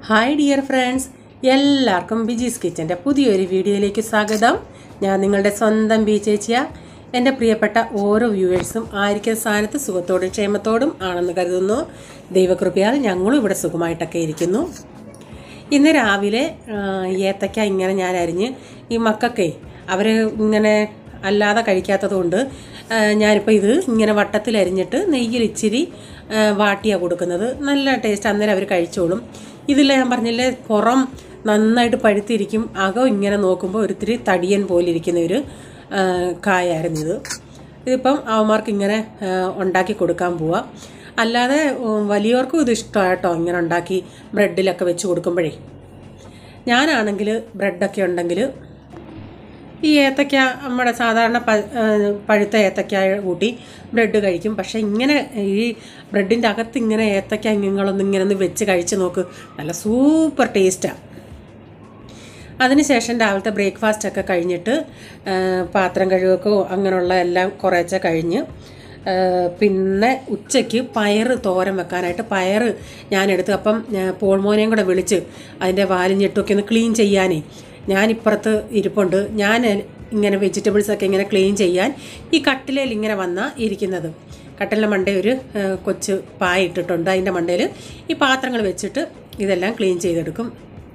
Hi dear friends എല്ലാവർക്കും ബിജീസ് കിച്ചൻ്റെ പുതിയൊരു വീഡിയോയിലേക്ക് സ്വാഗതം ഞാൻ നിങ്ങളുടെ സ്വന്തം ബി ചേച്ചിയ എൻ്റെ പ്രിയപ്പെട്ട ഓരോ വ്യൂവേഴ്സും ആയിരിക്കുന്ന സ്ഥാനത്ത് സുഖത്തോടും ക്ഷേമത്തോടും ആണെന്ന് കരുതുന്നു ദൈവകൃപയാൽ ഞങ്ങളും ഇവിടെ സുഖമായിട്ടൊക്കെ ഇരിക്കുന്നു ഇന്ന് രാവിലെ ആ, ഏത്തയ്ക്ക ഇങ്ങനെ ഞാൻ അരിഞ്ഞ് ഈ മക്കൾക്കേ അവർ ഇങ്ങനെ അല്ലാതെ കഴിക്കാത്തതുകൊണ്ട് ആ, ഞാനിപ്പോൾ ഇത് ഇങ്ങനെ വട്ടത്തിൽ അരിഞ്ഞിട്ട് നെയ്യിൽ ഇച്ചിരി ആ, വാട്ടിയാണ് കൊടുക്കുന്നത് നല്ല ടേസ്റ്റ് അന്നേരം അവർ കഴിച്ചോളും ഇതിൽ ഞാൻ പറഞ്ഞില്ലേ പുറം നന്നായിട്ട് പഴുത്തിരിക്കും അകം ഇങ്ങനെ നോക്കുമ്പോൾ ഒരിത്തിരി തടിയൻ പോലെ ഇരിക്കുന്ന ഒരു ആ, കായായിരുന്നു ഇത് ഇതിപ്പം അവന്മാർക്ക് ഇങ്ങനെ ആ, ഉണ്ടാക്കി കൊടുക്കാൻ പോവാം അല്ലാതെ ഉം, വലിയവർക്കും ഇത് ഇഷ്ടമായിട്ടോ ഇങ്ങനെ ഉണ്ടാക്കി ബ്രെഡിലൊക്കെ വെച്ച് കൊടുക്കുമ്പോഴേ ഞാനാണെങ്കിൽ ബ്രെഡൊക്കെ ഉണ്ടെങ്കിൽ ഈ ഏത്തയ്ക്ക നമ്മുടെ സാധാരണ പ ആ, പഴുത്ത ഏത്തയ്ക്ക കൂട്ടി ബ്രെഡ് കഴിക്കും പക്ഷേ ഇങ്ങനെ ഈ ബ്രെഡിൻ്റെ അകത്ത് ഇങ്ങനെ ഏത്തയ്ക്ക ഇങ്ങളൊന്നും ഇങ്ങനെ ഒന്ന് വെച്ച് കഴിച്ച് നോക്ക് നല്ല സൂപ്പർ ടേസ്റ്റാണ് അതിനുശേഷം രാവിലത്തെ ബ്രേക്ക്ഫാസ്റ്റ് ഒക്കെ കഴിഞ്ഞിട്ട് ആ, പാത്രം കഴുകക്കോ അങ്ങനെയുള്ള എല്ലാം കുറേശ്ശെ കഴിഞ്ഞ് ആ, പിന്നെ ഉച്ചയ്ക്ക് പയറ് തോരൻ വെക്കാനായിട്ട് പയറ് ഞാനെടുത്ത് അപ്പം ഞാൻ പോൾമോനെയും കൂടെ വിളിച്ച് അതിൻ്റെ വാലും ഞെട്ടുമൊക്കെ ഒന്ന് ക്ലീൻ ചെയ്യാനേ ഞാൻ ഇപ്പുറത്ത് ഇരിപ്പുണ്ട് ഞാൻ ഇങ്ങനെ വെജിറ്റബിൾസ് ഒക്കെ ഇങ്ങനെ ക്ലീൻ ചെയ്യാൻ ഈ കട്ടിലയിൽ ഇങ്ങനെ വന്ന ഇരിക്കുന്നത് കട്ടിലിൻ്റെ മണ്ടയിൽ ഒരു ആ, കൊച്ചു പായ ഇട്ടിട്ടുണ്ട് അതിൻ്റെ മണ്ടയിൽ ഈ പാത്രങ്ങൾ വെച്ചിട്ട് ഇതെല്ലാം ക്ലീൻ ചെയ്തെടുക്കും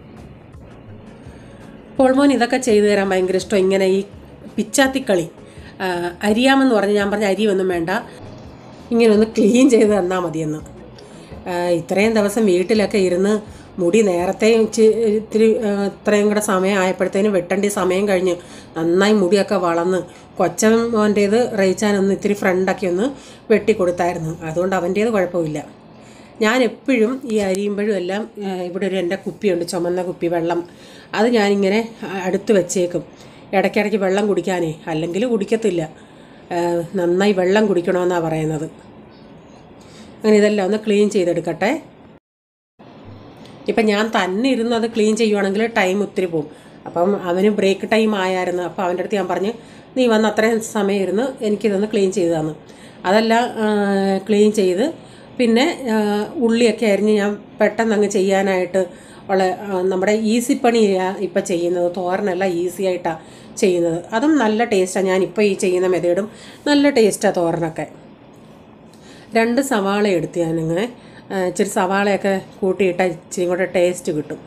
പോൾമോൻ ഇതൊക്കെ ചെയ്തു തരാൻ ഭയങ്കര ഇഷ്ടം ഇങ്ങനെ ഈ പിച്ചാത്തിക്കളി ആ, അരിയാമെന്ന് പറഞ്ഞ് ഞാൻ പറഞ്ഞ അരിയൊന്നും വേണ്ട ഇങ്ങനെ ഒന്ന് ക്ലീൻ ചെയ്ത് തന്നാൽ മതിയെന്ന് ആ, ഇത്രയും ദിവസം വീട്ടിലൊക്കെ ഇരുന്ന് മുടി നേരത്തെ ഇച്ചി- ഇത്തിരി ആ, ഇത്രയും കൂടെ സമയം ആയപ്പോഴത്തേനും വെട്ടേണ്ട സമയം കഴിഞ്ഞ് നന്നായി മുടിയൊക്കെ വളർന്ന് കൊച്ചൻ മോൻ്റേത് റയിച്ചാനൊന്ന് ഇത്തിരി ഫ്രണ്ടൊക്കെ ഒന്ന് വെട്ടി കൊടുത്തായിരുന്നു അതുകൊണ്ട് അവൻ്റേത് കുഴപ്പമില്ല ഞാൻ എപ്പോഴും ഈ അരിയുമ്പോഴും എല്ലാം ആ, ഇവിടെ ഒരു എൻ്റെ കുപ്പിയുണ്ട് ചുമന്ന കുപ്പി വെള്ളം അത് ഞാനിങ്ങനെ അ- അടുത്ത് വെച്ചേക്കും ഇടയ്ക്കിടയ്ക്ക് വെള്ളം കുടിക്കാനേ അല്ലെങ്കിൽ കുടിക്കത്തില്ല ആ, നന്നായി വെള്ളം കുടിക്കണമെന്നാണ് പറയുന്നത് അങ്ങനെ ഇതെല്ലാം ഒന്ന് ക്ലീൻ ചെയ്തെടുക്കട്ടെ ഇപ്പം ഞാൻ തന്നെ ഇരുന്ന് അത് ക്ലീൻ ചെയ്യുവാണെങ്കിൽ ടൈം ഒത്തിരി പോകും അപ്പം അവന് ബ്രേക്ക് ടൈം ആയായിരുന്നു അപ്പോൾ അവൻ്റെ അടുത്ത് ഞാൻ പറഞ്ഞു നീ വന്ന് അത്രയും സമയം ഇരുന്ന് എനിക്കിതൊന്ന് ക്ലീൻ ചെയ്ത് തന്നു അതെല്ലാം ക്ലീൻ ചെയ്ത് പിന്നെ ആ, ഉള്ളിയൊക്കെ അരിഞ്ഞ് ഞാൻ പെട്ടെന്ന് അങ്ങ് ചെയ്യാനായിട്ട് ഉള്ള ആ, നമ്മുടെ ഈസി പണിയാണ് ഇപ്പം ചെയ്യുന്നത് തോരനെല്ലാം ഈസി ആയിട്ടാണ് ചെയ്യുന്നത് അതും നല്ല ടേസ്റ്റാണ് ഞാനിപ്പോൾ ഈ ചെയ്യുന്ന മെതേഡും നല്ല ടേസ്റ്റാണ് തോരനൊക്കെ രണ്ട് സവാള എടുത്ത് ഞാനിങ്ങനെ ആ, ഇച്ചിരി സവാളയൊക്കെ കൂട്ടിയിട്ട ഇച്ചിരി കൂടെ ടേസ്റ്റ് കിട്ടും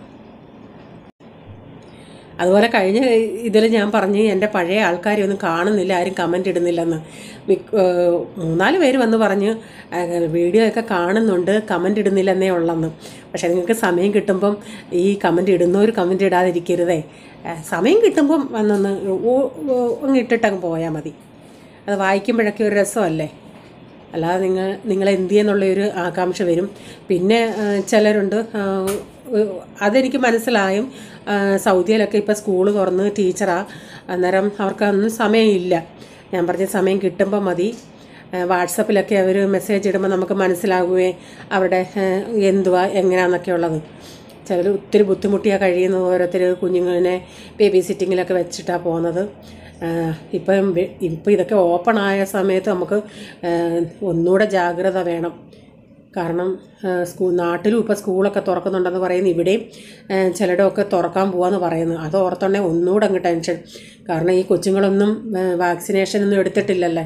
അതുപോലെ കഴിഞ്ഞ ഇതിൽ ഞാൻ പറഞ്ഞു എൻ്റെ പഴയ ആൾക്കാരെ ഒന്നും കാണുന്നില്ല ആരും കമൻ്റ് ഇടുന്നില്ലെന്ന് മിക്ക ഏഹ് മൂന്നാല് പേര് വന്ന് പറഞ്ഞ് ഏഹ് വീഡിയോ ഒക്കെ കാണുന്നുണ്ട് കമൻ്റ് ഇടുന്നില്ലെന്നേ ഉള്ളെന്ന് പക്ഷേ നിങ്ങൾക്ക് സമയം കിട്ടുമ്പം ഈ കമൻ്റ് ഇടുന്നവർ കമൻ്റ് ഇടാതിരിക്കരുതേ ഏഹ് സമയം കിട്ടുമ്പം വന്നൊന്ന് ഓ- ഓ- അങ്ങ് ഇട്ടിട്ടങ്ങ് പോയാൽ മതി അത് വായിക്കുമ്പോഴൊക്കെ ഒരു രസമല്ലേ അല്ലാതെ നിങ്ങൾ നിങ്ങൾ എന്ത് ചെയ്യുന്നുള്ളൊരു ആകാംക്ഷ വരും പിന്നെ ആ, ചിലരുണ്ട് ആ, ഉ- അതെനിക്ക് മനസ്സിലായും ആ, സൗദിയിലൊക്കെ ഇപ്പോൾ സ്കൂൾ തുറന്ന് ടീച്ചറാ അന്നേരം അവർക്കൊന്നും സമയമില്ല ഞാൻ പറഞ്ഞ സമയം കിട്ടുമ്പോൾ മതി ആ, വാട്സപ്പിലൊക്കെ അവർ മെസ്സേജ് ഇടുമ്പോൾ നമുക്ക് മനസ്സിലാകുകയെ അവരുടെ ആ, എന്തുവാ എങ്ങനെയാണെന്നൊക്കെ ഉള്ളത് ചിലർ ഒത്തിരി ബുദ്ധിമുട്ടിയാണ് കഴിയുന്നത് ഓരോരുത്തർ കുഞ്ഞുങ്ങളെ ബേബി സിറ്റിങ്ങിലൊക്കെ വെച്ചിട്ടാണ് പോകുന്നത് ആഹ് ഇപ്പം വെ- ഇപ്പം ഇതൊക്കെ ഓപ്പൺ ആയ സമയത്ത് നമുക്ക് ആഹ് ഒന്നുകൂടെ ജാഗ്രത വേണം കാരണം ആഹ് സ്കൂൾ നാട്ടിലും ഇപ്പോൾ സ്കൂളൊക്കെ തുറക്കുന്നുണ്ടെന്ന് പറയുന്നു ഇവിടെയും ആഹ് ചിലയിടമൊക്കെ തുറക്കാൻ പോവാന്ന് പറയുന്നു അത് ഓർത്തുണ്ടെങ്കിൽ ഒന്നുകൂടെ അങ്ങ് ടെൻഷൻ കാരണം ഈ കൊച്ചുങ്ങളൊന്നും വാക്സിനേഷൻ ഒന്നും എടുത്തിട്ടില്ലല്ലേ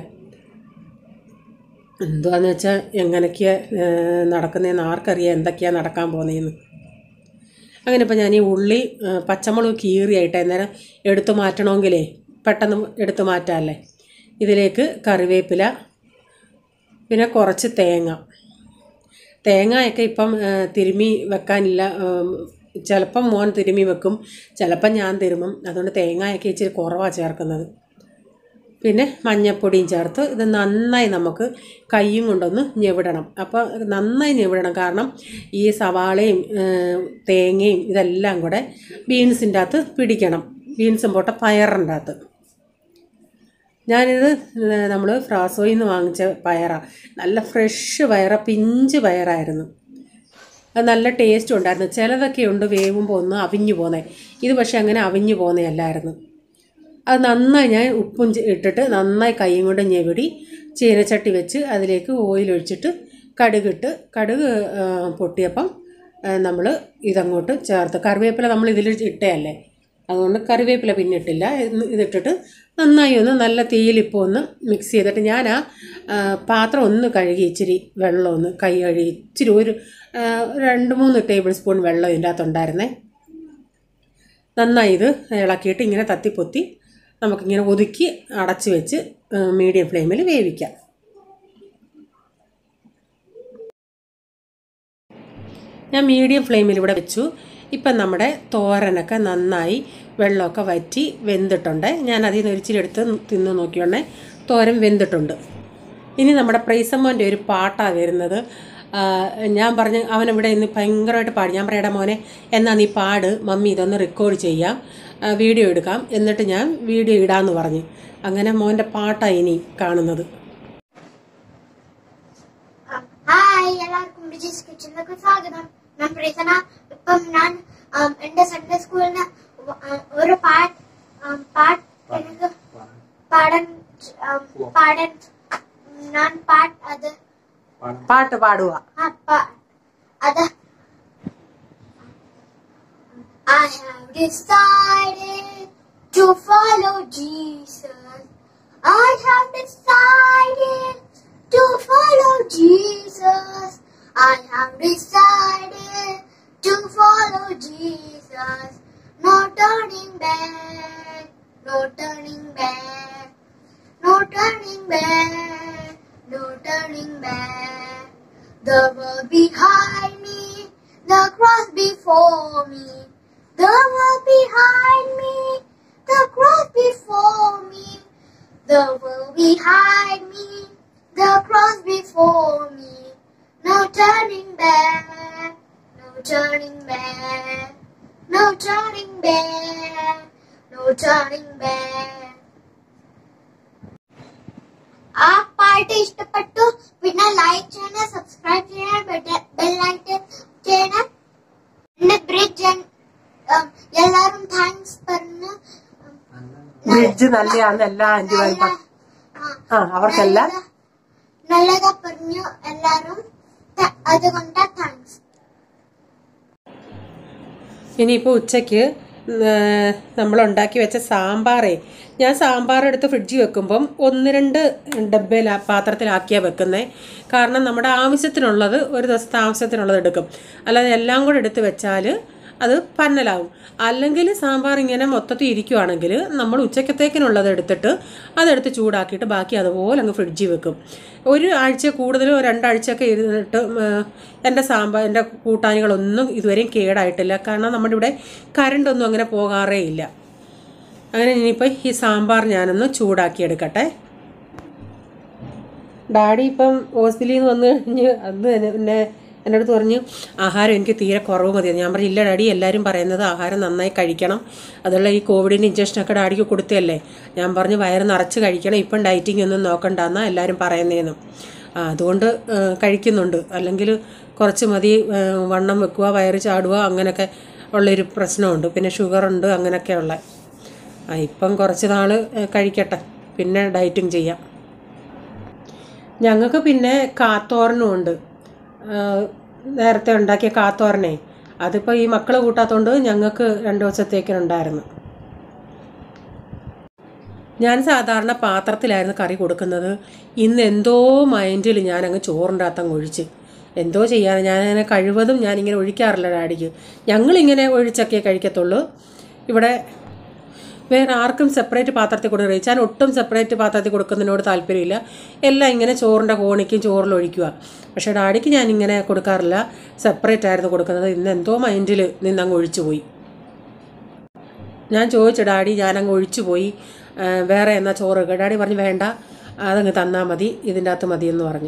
എന്തുവാന്ന് വെച്ചാൽ എങ്ങനെയൊക്കെയാണ് നടക്കുന്നതെന്ന് ആർക്കറിയാം എന്തൊക്കെയാണ് നടക്കാൻ പോകുന്നതെന്ന് അങ്ങനെ ഇപ്പം ഞാൻ ഈ ഉള്ളി ആ, പച്ചമുളക് കീറിയായിട്ട് അന്നേരം എടുത്തു മാറ്റണമെങ്കിലേ പെട്ടെന്ന് എടുത്തു മാറ്റാമല്ലേ ഇതിലേക്ക് കറിവേപ്പില പിന്നെ കുറച്ച് തേങ്ങ തേങ്ങയൊക്കെ ഇപ്പം ആ, തിരുമ്മി വെക്കാനില്ല ഉം, ചിലപ്പം മോൻ തിരുമ്മി വെക്കും ചിലപ്പം ഞാൻ തിരുമ്മും അതുകൊണ്ട് തേങ്ങയൊക്കെ ഇച്ചിരി കുറവാണ് ചേർക്കുന്നത് പിന്നെ മഞ്ഞപ്പൊടിയും ചേർത്ത് ഇത് നന്നായി നമുക്ക് കൈയും കൊണ്ടൊന്ന് ഞെവിടണം അപ്പോൾ നന്നായി ഞെവിടണം കാരണം ഈ സവാളയും ഏഹ്, തേങ്ങയും ഇതെല്ലാം കൂടെ ബീൻസിൻ്റെ അകത്ത് പിടിക്കണം ബീൻസും പോട്ട പയറിൻ്റെ അകത്ത് ഞാനിത് നമ്മൾ ഫ്രാസോയിൽ നിന്ന് വാങ്ങിച്ച പയറാണ് നല്ല ഫ്രഷ് പയറ പിഞ്ച് പയറായിരുന്നു അത് നല്ല ടേസ്റ്റും ഉണ്ടായിരുന്നു ചിലതൊക്കെ ഉണ്ട് വേവുമ്പോൾ ഒന്ന് അവിഞ്ഞു പോന്നേ ഇത് പക്ഷേ അങ്ങനെ അവിഞ്ഞു പോന്നതല്ലായിരുന്നു അത് നന്നായി ഞാൻ ഉപ്പും ചെ- ഇട്ടിട്ട് നന്നായി കൈയും കൊണ്ട് ഞെവിടി ചീനച്ചട്ടി വെച്ച് അതിലേക്ക് ഓയിൽ ഒഴിച്ചിട്ട് കടുകിട്ട് കടുക് ആ, പൊട്ടിയപ്പം നമ്മൾ ഇതങ്ങോട്ട് ചേർത്ത് കറിവേപ്പില നമ്മൾ ഇതിൽ ഇട്ടയല്ലേ അതുകൊണ്ട് കറിവേപ്പില പിന്നെ ഇട്ടില്ല ഇത് ഇതിട്ടിട്ട് നന്നായി ഒന്ന് നല്ല തീയിൽ ഇപ്പോൾ ഒന്ന് മിക്സ് ചെയ്തിട്ട് ഞാൻ ആ ആ, പാത്രം ഒന്ന് കഴുകി ഇച്ചിരി വെള്ളം ഒന്ന് കൈ കഴുകി ഇച്ചിരി ഒരു ആ, രണ്ട് മൂന്ന് ടേബിൾ സ്പൂൺ വെള്ളം ഇതിൻ്റെ അകത്തുണ്ടായിരുന്നേ നന്നായി ഇത് ഇളക്കിയിട്ട് ഇങ്ങനെ തത്തിപ്പൊത്തി നമുക്കിങ്ങനെ ഒതുക്കി അടച്ച് വെച്ച് മീഡിയം ഫ്ലെയിമിൽ വേവിക്കാം ഞാൻ മീഡിയം ഫ്ലെയിമിൽ ഇവിടെ വെച്ചു ഇപ്പം നമ്മുടെ തോരനൊക്കെ നന്നായി വെള്ളമൊക്കെ വറ്റി വെന്തിട്ടുണ്ട് ഞാൻ അതിൽ നിന്ന് ഒരിച്ചിരി എടുത്ത് തിന്ന് നോക്കിയോണേ തോരൻ വെന്തിട്ടുണ്ട് ഇനി നമ്മുടെ പ്രൈസമ്മോൻ്റെ ഒരു പാട്ടാണ് വരുന്നത് ആ, ഞാൻ പറഞ്ഞ് അവനിവിടെ ഇന്ന് ഭയങ്കരമായിട്ട് പാടി ഞാൻ പറയടാ മോനെ എന്നാ നീ പാട് മമ്മി ഇതൊന്ന് റെക്കോർഡ് ചെയ്യാം ആ, വീഡിയോ എടുക്കാം എന്നിട്ട് ഞാൻ വീഡിയോ ഇടാമെന്ന് പറഞ്ഞ് അങ്ങനെ മോൻ്റെ പാട്ടാണ് ഇനി കാണുന്നത് ഹായ് എല്ലാവർക്കും ഡിജീസ് കിച്ചണിലേക്ക് സ്വാഗതം ഞാൻ പ്രീതന ഇപ്പം ഞാൻ ഉം, എന്റെ സൺഡേ സ്കൂളിന് വ- ഉം, ഒരു പാട്ട് ഉം, പാട്ട് എനിക്ക് പാടാൻ ഉം, പാടാൻ ഞാൻ പാട്ട് അത് പാട്ട് പാടുക ആ പാട്ട് അത് I have decided to follow Jesus. I have decided to follow Jesus. I have decided to follow Jesus. No turning back, no turning back, no turning back, no turning back. The world behind me, the cross before me. The world behind me, the cross before me. The world behind me, the cross before me. No turning back, no turning back, no turning back, no turning back. ആ പാട്ട് ഇഷ്ടപ്പെട്ടു പിന്നെ like ചെയ്യണം subscribe ചെയ്യണം bell icon ചെയ്യണം എന്റെ bridge എല്ലാരും thanks പറഞ്ഞു ബ്രിഡ്ജ് നല്ലതാന്ന് എല്ലാ ആന്റിമാരും നല്ല- ആ അവർക്കെല്ലാം നല്ലതാ- നല്ലതാ പറഞ്ഞു എല്ലാരും ത- അതുകൊണ്ട് താങ്ക്സ് ഇനിയിപ്പോൾ ഉച്ചയ്ക്ക് നമ്മൾ ഉണ്ടാക്കി വെച്ച സാമ്പാറേ ഞാൻ സാമ്പാർ എടുത്ത് ഫ്രിഡ്ജിൽ വെക്കുമ്പം ഒന്ന് രണ്ട് ഡബ്ബയിൽ പാത്രത്തിലാക്കിയാണ് വെക്കുന്നത് കാരണം നമ്മുടെ ആവശ്യത്തിനുള്ളത് ഒരു ദിവസത്തെ ആവശ്യത്തിനുള്ളത് എടുക്കും അല്ലാതെ എല്ലാം കൂടെ എടുത്ത് വെച്ചാൽ അത് പന്നലാവും അല്ലെങ്കിൽ സാമ്പാർ ഇങ്ങനെ മൊത്തത്തിൽ ഇരിക്കുവാണെങ്കിൽ നമ്മൾ ഉച്ചക്കത്തേക്കിനുള്ളത് എടുത്തിട്ട് അതെടുത്ത് ചൂടാക്കിയിട്ട് ബാക്കി അതുപോലെ അങ്ങ് ഫ്രിഡ്ജിൽ വെക്കും ഒരു ആഴ്ച കൂടുതലും രണ്ടാഴ്ചയൊക്കെ ഇരുന്നിട്ട് എൻ്റെ സാമ്പാർ എൻ്റെ കൂട്ടാനികളൊന്നും ഇതുവരെയും കേടായിട്ടില്ല കാരണം നമ്മുടെ ഇവിടെ കറണ്ടൊന്നും അങ്ങനെ പോകാറേ ഇല്ല അങ്ങനെ ഇനിയിപ്പോൾ ഈ സാമ്പാർ ഞാനൊന്ന് ചൂടാക്കി എടുക്കട്ടെ ഡാഡി ഇപ്പം ഹോസ്പിറ്റലിൽ നിന്ന് വന്നു കഴിഞ്ഞ് അന്ന് എന്നെ എന്നെ എൻ്റെ അടുത്ത് പറഞ്ഞു ആഹാരം എനിക്ക് തീരെ കുറവ് മതി ഞാൻ പറഞ്ഞു ഇല്ല ഡാഡി എല്ലാവരും പറയുന്നത് ആഹാരം നന്നായി കഴിക്കണം അതുള്ള ഈ കോവിഡിൻ്റെ ഇഞ്ചക്ഷനൊക്കെ ഡാഡിക്ക് കൊടുത്തല്ലേ ഞാൻ പറഞ്ഞു വയറ് നിറച്ച് കഴിക്കണം ഇപ്പം ഡയറ്റിംഗ് ഒന്നും നോക്കണ്ടെന്നാ എല്ലാവരും പറയുന്നതെന്ന് ആ അതുകൊണ്ട് ആ, കഴിക്കുന്നുണ്ട് അല്ലെങ്കിൽ കുറച്ച് മതി ആ, വണ്ണം വെക്കുക വയറ് ചാടുക അങ്ങനെയൊക്കെ ഉള്ളൊരു പ്രശ്നമുണ്ട് പിന്നെ ഷുഗറുണ്ട് അങ്ങനെയൊക്കെയുള്ള ആ ഇപ്പം കുറച്ച് നാൾ കഴിക്കട്ടെ പിന്നെ ഡയറ്റിങ് ചെയ്യാം ഞങ്ങൾക്ക് പിന്നെ കാത്തോരനും ഉണ്ട് ആ, നേരത്തെ ഉണ്ടാക്കിയ കാത്തോരനെ അതിപ്പോൾ ഈ മക്കൾ കൂട്ടാത്തതുകൊണ്ട് ഞങ്ങൾക്ക് രണ്ട് ദിവസത്തേക്കിനുണ്ടായിരുന്നു ഞാൻ സാധാരണ പാത്രത്തിലായിരുന്നു കറി കൊടുക്കുന്നത് ഇന്ന് എന്തോ മൈൻഡിൽ ഞാനങ്ങ് ചോറിൻ്റെ അകത്തങ്ങ് ഒഴിച്ച് എന്തോ ചെയ്യാൻ ഞാനങ്ങനെ കഴിവതും ഞാനിങ്ങനെ ഒഴിക്കാറില്ല ഡാഡിക്ക് ഞങ്ങളിങ്ങനെ ഒഴിച്ചൊക്കെ കഴിക്കത്തുള്ളൂ ഇവിടെ വേറെ ആർക്കും സെപ്പറേറ്റ് പാത്രത്തിൽ കൊടുക്കുക ഞാൻ ഒട്ടും സെപ്പറേറ്റ് പാത്രത്തിൽ കൊടുക്കുന്നതിനോട് താല്പര്യമില്ല എല്ലാം ഇങ്ങനെ ചോറിൻ്റെ കോണിക്കും ചോറിൽ ഒഴിക്കുക പക്ഷേ ഡാഡിക്ക് ഞാൻ ഇങ്ങനെ കൊടുക്കാറില്ല സെപ്പറേറ്റ് ആയിരുന്നു കൊടുക്കുന്നത് ഇന്ന് എന്തോ മൈൻഡിൽ നിന്നങ്ങ് ഒഴിച്ചു പോയി ഞാൻ ചോദിച്ചു ഡാഡി ഞാനങ്ങ് ഒഴിച്ചു പോയി ആ, വേറെ എന്നാ ചോറ് വെക്കുക?" ഡാഡി പറഞ്ഞു വേണ്ട അതങ്ങ് തന്നാൽ മതി ഇതിൻ്റെ അകത്ത് മതി എന്ന് പറഞ്ഞു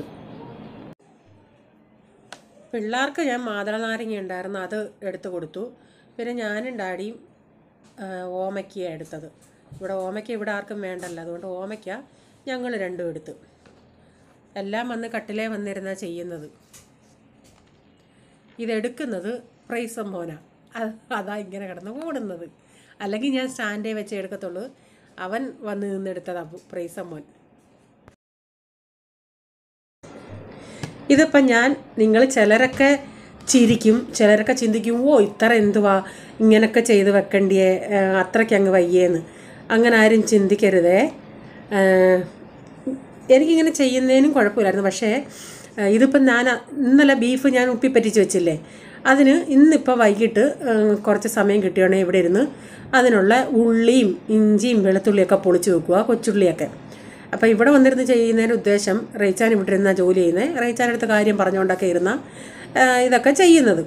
പിള്ളേർക്ക് ഞാൻ മാതള നാരങ്ങ ഉണ്ടായിരുന്നു അത് എടുത്തു കൊടുത്തു പിന്നെ ഞാനും ഡാഡിയും ആ, ഓമയ്ക്കയാണ് എടുത്തത് ഇവിടെ ഓമയ്ക്ക ഇവിടെ ആർക്കും വേണ്ടല്ലോ അതുകൊണ്ട് ഓമയ്ക്ക ഞങ്ങൾ രണ്ടും എടുത്തു എല്ലാം വന്ന് കട്ടിലേ വന്നിരുന്ന ചെയ്യുന്നത് ഇതെടുക്കുന്നത് പ്രൈസം മോന അത് അതാ ഇങ്ങനെ കിടന്ന് ഓടുന്നത് അല്ലെങ്കിൽ ഞാൻ സ്റ്റാൻഡേ വെച്ച് എടുക്കത്തുള്ളൂ അവൻ വന്ന് നിന്നെടുത്തതാ പ്രൈസം മോൻ ഇതിപ്പം ഞാൻ നിങ്ങൾ ചിലരൊക്കെ ചിരിക്കും ചിലരൊക്കെ ചിന്തിക്കും ഓ ഇത്ര എന്തുവാ ഇങ്ങനൊക്കെ ചെയ്ത് വെക്കണ്ടിയേ ആ, അത്രയ്ക്ക് അങ്ങ് വയ്യേന്ന് അങ്ങനെ ആരും ചിന്തിക്കരുതേ ആ, എനിക്കിങ്ങനെ ചെയ്യുന്നതിനും കുഴപ്പമില്ലായിരുന്നു പക്ഷേ ആ, ഇതിപ്പം ഞാൻ അ- ഇന്നലെ ബീഫ് ഞാൻ ഉപ്പി പറ്റിച്ച് വെച്ചില്ലേ അതിന് ഇന്നിപ്പോൾ വൈകിട്ട് ആ, കുറച്ച് സമയം കിട്ടിയോണേ ഇവിടെ ഇരുന്ന് അതിനുള്ള ഉള്ളിയും ഇഞ്ചിയും വെളുത്തുള്ളിയൊക്കെ പൊളിച്ച് വെക്കുക കൊച്ചുള്ളിയൊക്കെ അപ്പോൾ ഇവിടെ വന്നിരുന്ന് ചെയ്യുന്നതിൻ്റെ ഉദ്ദേശം റേച്ചാൻ ഇവിടെ ഇരുന്ന ജോലി ചെയ്യുന്നത് റേച്ചാൻ അടുത്ത കാര്യം പറഞ്ഞുകൊണ്ടൊക്കെ ഇരുന്ന ആ, ഇതൊക്കെ ചെയ്യുന്നത്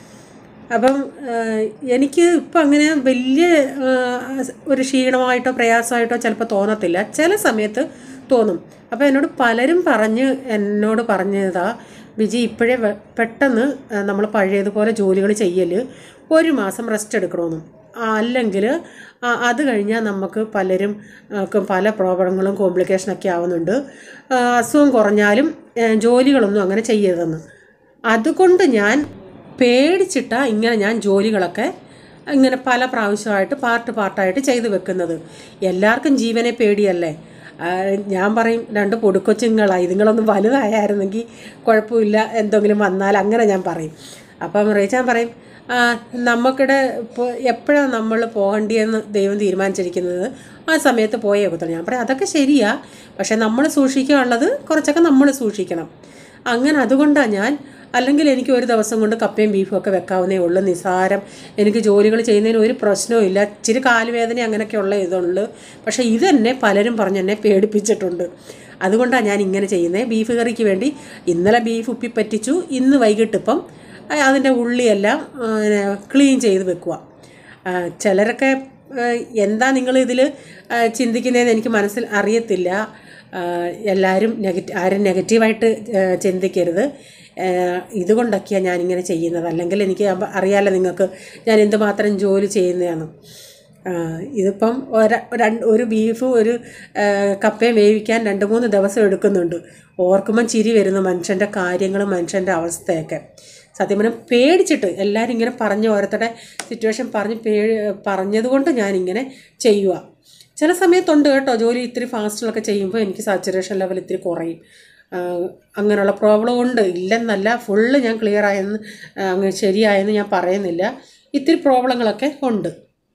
അപ്പം ആ, എനിക്ക് ഇപ്പം അങ്ങനെ വലിയ ആ, ഒരു ക്ഷീണമായിട്ടോ പ്രയാസമായിട്ടോ ചിലപ്പോൾ തോന്നത്തില്ല ചില സമയത്ത് തോന്നും അപ്പോൾ എന്നോട് പലരും പറഞ്ഞ് എന്നോട് പറഞ്ഞതാ വിജി ഇപ്പോഴേ വെ- പെട്ടെന്ന് നമ്മൾ പഴയതുപോലെ ജോലികൾ ചെയ്യൽ ഒരു മാസം റെസ്റ്റ് എടുക്കണമെന്നും അല്ലെങ്കിൽ അത് കഴിഞ്ഞാൽ നമുക്ക് പലരും ആ, ക്ക് പല പ്രോബ്ലങ്ങളും കോംപ്ലിക്കേഷനൊക്കെ ആവുന്നുണ്ട് ആ, അസുഖം കുറഞ്ഞാലും ആ, ജോലികളൊന്നും അങ്ങനെ ചെയ്യരുതെന്ന് അതുകൊണ്ട് ഞാൻ പേടിച്ചിട്ടാ ഇങ്ങനെ ഞാൻ ജോലികളൊക്കെ ഇങ്ങനെ പല പ്രാവശ്യമായിട്ട് പാർട്ട് പാർട്ടായിട്ട് ചെയ്തു വെക്കുന്നത് എല്ലാവർക്കും ജീവനെ പേടിയല്ലേ ആ, ഞാൻ പറയും രണ്ട് പൊടുക്കൊച്ചുങ്ങളാണ് ഇതുങ്ങളൊന്നും വലുതായിരുന്നെങ്കിൽ കുഴപ്പമില്ല എന്തെങ്കിലും വന്നാൽ അങ്ങനെ ഞാൻ പറയും അപ്പം റേച്ചാൻ പറയും ആ, നമുക്കിടെ ഇപ്പോൾ എപ്പോഴാണ് നമ്മൾ പോകേണ്ടിയെന്ന് ദൈവം തീരുമാനിച്ചിരിക്കുന്നത് ആ സമയത്ത് പോയേ ഒക്കത്തുള്ളൂ ഞാൻ പറയും അതൊക്കെ ശരിയാ പക്ഷെ നമ്മൾ സൂക്ഷിക്കാനുള്ളത് കുറച്ചൊക്കെ നമ്മൾ സൂക്ഷിക്കണം അങ്ങനെ അതുകൊണ്ടാണ് ഞാൻ അല്ലെങ്കിൽ എനിക്ക് ഒരു ദിവസം കൊണ്ട് കപ്പയും ബീഫും ഒക്കെ വെക്കാവുന്നേ ഉള്ളൂ നിസാരം എനിക്ക് ജോലികൾ ചെയ്യുന്നതിന് ഒരു പ്രശ്നവും ഇല്ല ഇച്ചിരി കാലുവേദന അങ്ങനെയൊക്കെയുള്ള ഇതുള്ളൂ പക്ഷേ ഇത് തന്നെ പലരും പറഞ്ഞ് എന്നെ പേടിപ്പിച്ചിട്ടുണ്ട് അതുകൊണ്ടാണ് ഞാൻ ഇങ്ങനെ ചെയ്യുന്നത് ബീഫ് കറിക്ക് വേണ്ടി ഇന്നലെ ബീഫ് ഉപ്പി പറ്റിച്ചു ഇന്ന് വൈകിട്ടിപ്പം ആ, അതിൻ്റെ ഉള്ളിയെല്ലാം ക്ലീൻ ചെയ്ത് വെക്കുക ആ, ചിലരൊക്കെ ആ, എന്താ നിങ്ങൾ ഇതിൽ ചിന്തിക്കുന്നതെന്ന് എനിക്ക് മനസ്സിൽ അറിയത്തില്ല ആ, എല്ലാവരും നെഗറ്റീവ് ആരും നെഗറ്റീവായിട്ട് ആ, ചിന്തിക്കരുത് ആ, ഇതുകൊണ്ടൊക്കെയാണ് ഞാനിങ്ങനെ ചെയ്യുന്നത് അല്ലെങ്കിൽ എനിക്ക് അപ്പ- അറിയാലോ നിങ്ങൾക്ക് ഞാൻ എന്തുമാത്രം ജോലി ചെയ്യുന്നതാണ് ആ, ഇതിപ്പം ഒര രണ്ട് ഒരു ബീഫ് ഒരു ആ, കപ്പയും വേവിക്കാൻ രണ്ട് മൂന്ന് ദിവസം എടുക്കുന്നുണ്ട് ഓർക്കുമ്പം ചിരി വരുന്നു മനുഷ്യൻ്റെ കാര്യങ്ങളും മനുഷ്യൻ്റെ അവസ്ഥയൊക്കെ സത്യം പറഞ്ഞാൽ പേടിച്ചിട്ട് എല്ലാവരും ഇങ്ങനെ പറഞ്ഞ് ഓരോരുത്തരുടെ സിറ്റുവേഷൻ പറഞ്ഞ് പേടി പറഞ്ഞതുകൊണ്ട് ഞാനിങ്ങനെ ചെയ്യുക ചില സമയത്തുണ്ട് കേട്ടോ ജോലി ഇത്തിരി ഫാസ്റ്റിലൊക്കെ ചെയ്യുമ്പോൾ എനിക്ക് സാച്ചുറേഷൻ ലെവൽ ഇത്തിരി കുറയും ആ, അങ്ങനെയുള്ള പ്രോബ്ലം ഉണ്ട് ഇല്ലെന്നല്ല ഫുള്ള് ഞാൻ ക്ലിയർ ആയെന്ന് ആ, അങ്ങ് ശരിയായെന്ന് ഞാൻ പറയുന്നില്ല ഇത്തിരി പ്രോബ്ലങ്ങളൊക്കെ ഉണ്ട്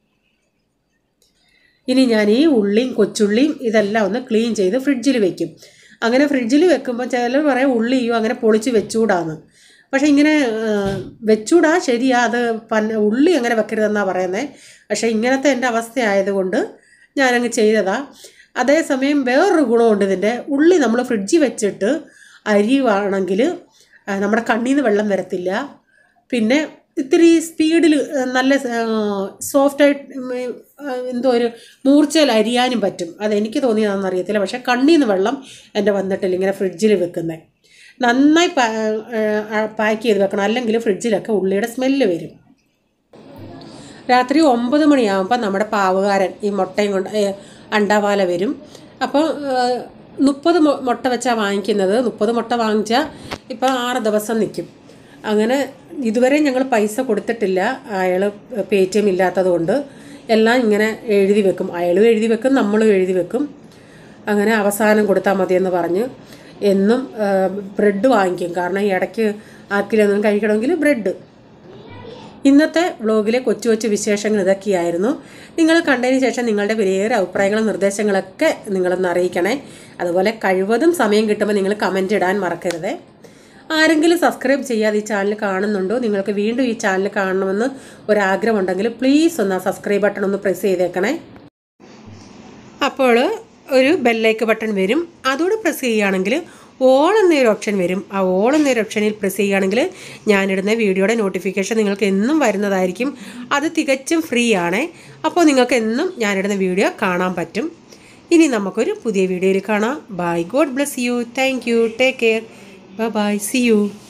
ഇനി ഞാൻ ഈ ഉള്ളിയും കൊച്ചുള്ളിയും ഇതെല്ലാം ഒന്ന് ക്ലീൻ ചെയ്ത് ഫ്രിഡ്ജിൽ വെക്കും അങ്ങനെ ഫ്രിഡ്ജിൽ വെക്കുമ്പോൾ ചിലർ പറയും ഉള്ളിയോ അങ്ങനെ പൊളിച്ച് വെച്ചൂടാന്ന് പക്ഷേ ഇങ്ങനെ ആ, വെച്ചൂടാ ശരിയാ അത് പന്ന ഉള്ളി അങ്ങനെ വെക്കരുതെന്നാണ് പറയുന്നത് പക്ഷേ ഇങ്ങനത്തെ എൻ്റെ അവസ്ഥ ആയതുകൊണ്ട് ഞാനങ്ങ് ചെയ്തതാ അതേസമയം വേറൊരു ഗുണമുണ്ട് ഇതിൻ്റെ ഉള്ളി നമ്മൾ ഫ്രിഡ്ജിൽ വെച്ചിട്ട് അരിയുവാണെങ്കിൽ നമ്മുടെ കണ്ണിൽ നിന്ന് വെള്ളം വരത്തില്ല പിന്നെ ഇത്തിരി സ്പീഡിൽ നല്ല സോഫ്റ്റായിട്ട് എന്തോ ഒരു മൂർച്ചയിൽ അരിയാനും പറ്റും അതെനിക്ക് തോന്നിയതാണെന്ന് അറിയത്തില്ല പക്ഷേ കണ്ണിൽ നിന്ന് വെള്ളം എൻ്റെ വന്നിട്ടില്ല ഇങ്ങനെ ഫ്രിഡ്ജിൽ വെക്കുന്നത് നന്നായി പാക്ക് ചെയ്ത് വെക്കണം അല്ലെങ്കിൽ ഫ്രിഡ്ജിലൊക്കെ ഉള്ളിയുടെ സ്മെല്ല് വരും രാത്രി ഒമ്പത് മണിയാകുമ്പോൾ നമ്മുടെ പാവുകാരൻ ഈ മുട്ടയും കൊണ്ട് ഏ, അണ്ടാവാല വരും അപ്പോൾ മുപ്പത് മുട്ട വെച്ചാൽ വാങ്ങിക്കുന്നത് മുപ്പത് മുട്ട വാങ്ങിച്ചാൽ ഇപ്പോൾ ആറ് ദിവസം നിൽക്കും അങ്ങനെ ഇതുവരെ ഞങ്ങൾ പൈസ കൊടുത്തിട്ടില്ല അയാൾ പേ ടി എം ഇല്ലാത്തത് കൊണ്ട് എല്ലാം ഇങ്ങനെ എഴുതി വെക്കും അയാളും എഴുതി വെക്കും നമ്മളും എഴുതി വെക്കും അങ്ങനെ അവസാനം കൊടുത്താൽ മതിയെന്ന് പറഞ്ഞ് എന്നും ബ്രെഡ് വാങ്ങിക്കും കാരണം ഈ ഇടയ്ക്ക് ആർക്കിലൊന്നും കഴിക്കണമെങ്കിൽ ബ്രെഡ് ഇന്നത്തെ വ്ളോഗിലെ കൊച്ചു കൊച്ചു വിശേഷങ്ങൾ ഇതൊക്കെയായിരുന്നു നിങ്ങൾ കണ്ടതിന് ശേഷം നിങ്ങളുടെ വിലയേറെ അഭിപ്രായങ്ങളും നിർദ്ദേശങ്ങളൊക്കെ നിങ്ങളൊന്ന് അറിയിക്കണേ അതുപോലെ കഴിവതും സമയം കിട്ടുമ്പോൾ നിങ്ങൾ കമൻ്റ് ഇടാൻ മറക്കരുത് ആരെങ്കിലും സബ്സ്ക്രൈബ് ചെയ്യാതെ ഈ ചാനൽ കാണുന്നുണ്ടോ നിങ്ങൾക്ക് വീണ്ടും ഈ ചാനൽ കാണണമെന്ന് ഒരാഗ്രഹമുണ്ടെങ്കിൽ പ്ലീസ് ഒന്ന് ആ സബ്സ്ക്രൈബ് ബട്ടൺ ഒന്ന് പ്രസ് ചെയ്തേക്കണേ അപ്പോൾ ഒരു ബെല്ലൈക്ക് ബട്ടൺ വരും അതോട് പ്രസ് ചെയ്യുകയാണെങ്കിൽ ഓൾ എന്നൊരു ഓപ്ഷൻ വരും ആ ഓൾ എന്നൊരു ഓപ്ഷനിൽ പ്രസ് ചെയ്യുകയാണെങ്കിൽ ഞാനിടുന്ന വീഡിയോയുടെ നോട്ടിഫിക്കേഷൻ നിങ്ങൾക്ക് എന്നും വരുന്നതായിരിക്കും അത് തികച്ചും ഫ്രീ ആണ് അപ്പോൾ നിങ്ങൾക്ക് എന്നും ഞാനിടുന്ന വീഡിയോ കാണാൻ പറ്റും ഇനി നമുക്കൊരു പുതിയ വീഡിയോയിൽ കാണാം bye God bless you thank you take care bye bye see U